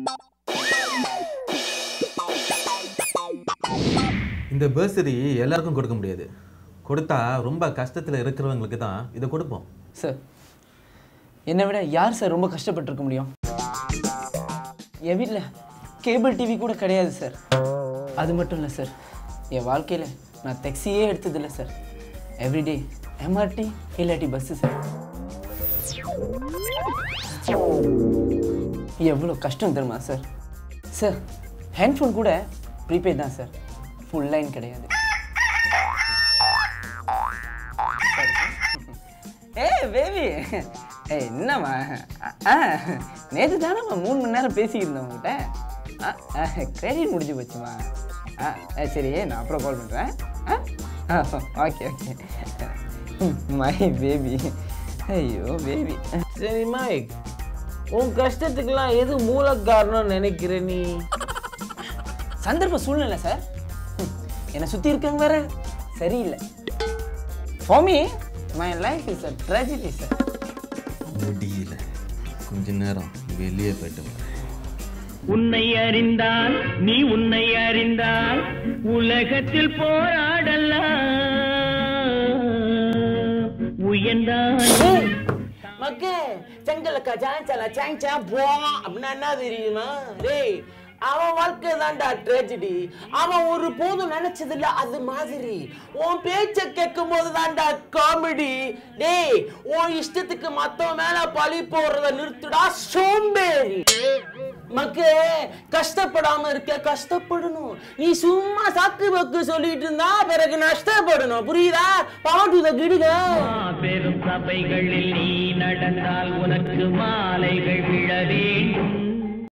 இந்த பர்சரி எல்லாருக்கும் கொடுக்க முடியாது கொடுத்தா ரொம்ப கஷ்டத்தில் இருக்கிறவங்களுக்கு தான் இதை கொடுப்போம் சார் என்னை விட யார் சார் ரொம்ப கஷ்டப்பட்டிருக்க முடியும் என் வீட்டில் கேபிள் டிவி கூட கிடையாது சார் அது மட்டும் இல்லை சார் என் வாழ்க்கையில் நான் டெக்ஸியே எடுத்ததில்லை சார் எவ்ரிடே எம்ஆர்டி இல்லாட்டி பஸ்ஸு சார் எவ்வளோ கஷ்டம் தெரியுமா சார் சார் ஹேண்ட்ஃபோன் கூட ப்ரீபெய்ட் தான் சார் ஃபுல் லைன் கிடையாது ஏய் பேபி ஏய் என்னம்மா ஆ நேற்று தானேம்மா மூணு மணி நேரம் பேசிக்கிருந்தேன் உங்ககிட்ட ஆ கிரெடிட் முடிஞ்சு போச்சுமா ஆ ஆ, சரி நான் அப்புறம் கால் பண்ணுறேன் ஆ ஓகே ஓகே மை பேபி ஐயோ பேபி சரி மைக் உன் கஷ்டத்துக்கெல்லாம் எது மூல காரணம் நினைக்கிற நீ சந்தர்ப்ப சூழ்நிலை சார் ம், என்னை சுற்றி இருக்கவங்க வேற சரியில்லை for me my life is a tragedy sir முடியல கொஞ்ச நேரம் வெளியே போயிட்டு வரேன் உன்னை அறிந்தால் நீ உன்னை அறிந்தால் உலகத்தில் போராடலாம் உயர்ந்தால் மக்கே செங்கலக்கா சாஞ்சல சாஞ்சா போ அப்படின்னா என்ன தெரியுமா டேய் அவன் வாழ்க்கை தான்டா ட்ராஜடி அவன் ஒரு போதும் நினைச்சதில்ல அது மாதிரி உன் பேச்ச கேட்கும் போது தான்டா காமெடி டேய் உன் இஷ்டத்துக்கு மத்தவன் மேல பழி போடுறத நிறுத்துடா சோம்பேறி மக்கே கஷ்டப்படாம இருக்க கஷ்டப்படணும் நீ சும்மா சாக்கு பக்கு சொல்லிட்டு இருந்தா பிறகு நஷ்டப்படணும் புரியுதா பாட்டு த கிடுங்க பெரும் சபைகளில் நீ நடந்தால் உனக்கு மாலைகள் விழ வேண்டும்